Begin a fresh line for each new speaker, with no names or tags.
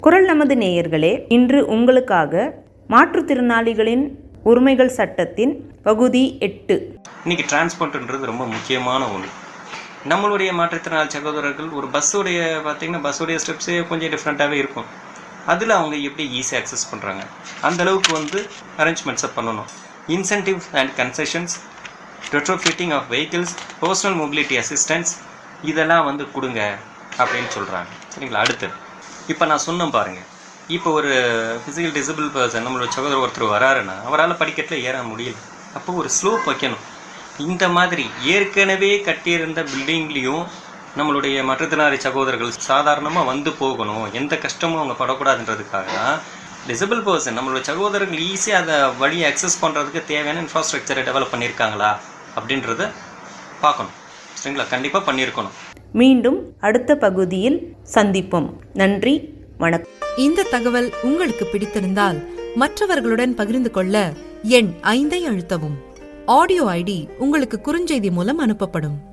குரல் நமது நேயர்களே இன்று உங்களுக்காக மாற்றுத்திறனாளிகளின் உரிமைகள் சட்டத்தின் பகுதி எட்டு
இன்னைக்கு டிரான்ஸ்போர்ட்ன்றது ரொம்ப முக்கியமான ஒன்று நம்மளுடைய மாற்றுத்திறனாளி சகோதரர்கள் ஒரு பஸ்ஸுடைய பார்த்தீங்கன்னா பஸ்ஸுடைய ஸ்டெப்ஸே கொஞ்சம் டிஃப்ரெண்ட்டாகவே இருக்கும் அதில் அவங்க எப்படி ஈஸியாக அக்சஸ் பண்ணுறாங்க அந்த அளவுக்கு வந்து அரேஞ்ச்மெண்ட்ஸை பண்ணணும் incentive and concessions retrofitting of vehicles personal mobility assistance இதெல்லாம் வந்து கொடுங்க அப்படின்னு சொல்கிறாங்க சரிங்களா அடுத்து இப்போ நான் சொன்னேன் பாருங்கள் இப்போ ஒரு ஃபிசிக்கல் டிசபிள் பர்சன் நம்மளோட சகோதரர் ஒருத்தர் வராருன்னா அவரால் படிக்கட்டில் ஏற முடியல அப்போ ஒரு ஸ்லோப் வைக்கணும் இந்த மாதிரி ஏற்கனவே கட்டியிருந்த பில்டிங்லேயும் நம்மளுடைய மாற்றுத்திறனாளி சகோதரர்கள் சாதாரணமாக வந்து போகணும் எந்த கஷ்டமும் அவங்க படக்கூடாதுன்றதுக்காக தான் டிசபிள் பர்சன் நம்மளோட சகோதரர்கள் ஈஸியாக அதை வழியை அக்சஸ் பண்ணுறதுக்கு தேவையான இன்ஃப்ராஸ்ட்ரக்சரை டெவலப் பண்ணியிருக்காங்களா அப்படின்றத பார்க்கணும் சரிங்களா கண்டிப்பாக பண்ணியிருக்கணும்
மீண்டும் அடுத்த பகுதியில் சந்திப்போம் நன்றி வணக்கம்
இந்த தகவல் உங்களுக்கு பிடித்திருந்தால் மற்றவர்களுடன் பகிர்ந்து கொள்ள எண் ஐந்தை அழுத்தவும் ஆடியோ ஐடி உங்களுக்கு குறுஞ்செய்தி மூலம் அனுப்பப்படும்